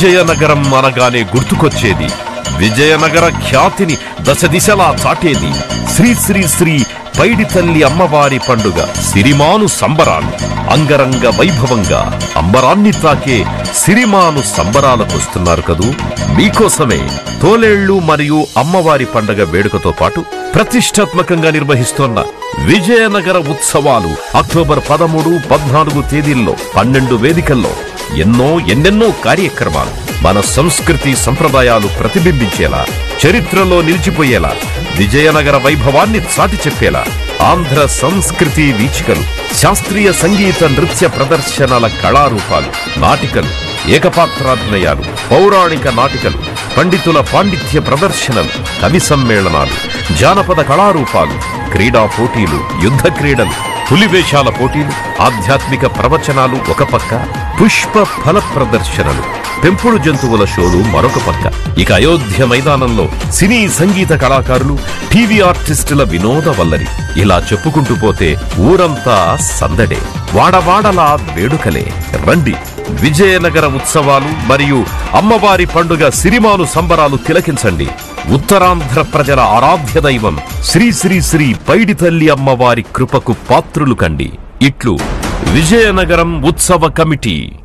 విజయనగరం అనగానే గుర్తుకొచ్చేది విజయనగర ఖ్యాతిని దశ దిశలా చాటేది శ్రీ శ్రీ శ్రీ పైడి తల్లి అమ్మవారి పండుగ సిరిమాను సంబరాలు అంగరంగ వైభవంగా అంబరాన్ని తాకే సిరిమాను సంబరాలకొస్తున్నారు కదూ మీకోసమే తోలేళ్లు మరియు అమ్మవారి పండగ వేడుకతో పాటు ప్రతిష్టాత్మకంగా నిర్వహిస్తోన్న విజయనగర ఉత్సవాలు అక్టోబర్ పదమూడు పద్నాలుగు తేదీల్లో పన్నెండు వేదికల్లో ఎన్నో ఎన్నెన్నో కార్యక్రమాలు మన సంస్కృతి సంప్రదాయాలు ప్రతిబింబించేలా చరిత్రలో నిలిచిపోయేలా విజయనగర వైభవాన్ని చాటి చెప్పేలా ఆంధ్ర సంస్కృతి వీచికలు శాస్త్రీయ సంగీత నృత్య ప్రదర్శనల కళారూపాలు నాటికలు ఏకపాత్రాభినయాలు పౌరాణిక నాటికలు పండితుల పాండిత్య ప్రదర్శనలు కవి సమ్మేళనాలు జానపద కళారూపాలు క్రీడా పోటీలు యుద్ధ క్రీడలు పులివేషాల పోటీలు ఆధ్యాత్మిక ప్రవచనాలు ఒక పక్క పుష్ప ఫల ప్రదర్శనలు పెంపుడు జంతువుల షోలు మరొక పక్క ఇక అయోధ్య మైదానంలో సినీ సంగీత కళాకారులు టీవీ ఆర్టిస్టుల వినోద వల్లరి ఇలా చెప్పుకుంటూ పోతే ఊరంతా సందడే వాడవాడలా వేడుకలే రండి విజయనగర ఉత్సవాలు మరియు అమ్మవారి పండుగ సిరిమాను సంబరాలు తిలకించండి ఉత్తరాంధ్ర ప్రజల ఆరాధ్య దైవం శ్రీ శ్రీ శ్రీ పైడి తల్లి అమ్మవారి కృపకు పాత్రులు కండి ఇట్లు విజయనగరం ఉత్సవ కమిటీ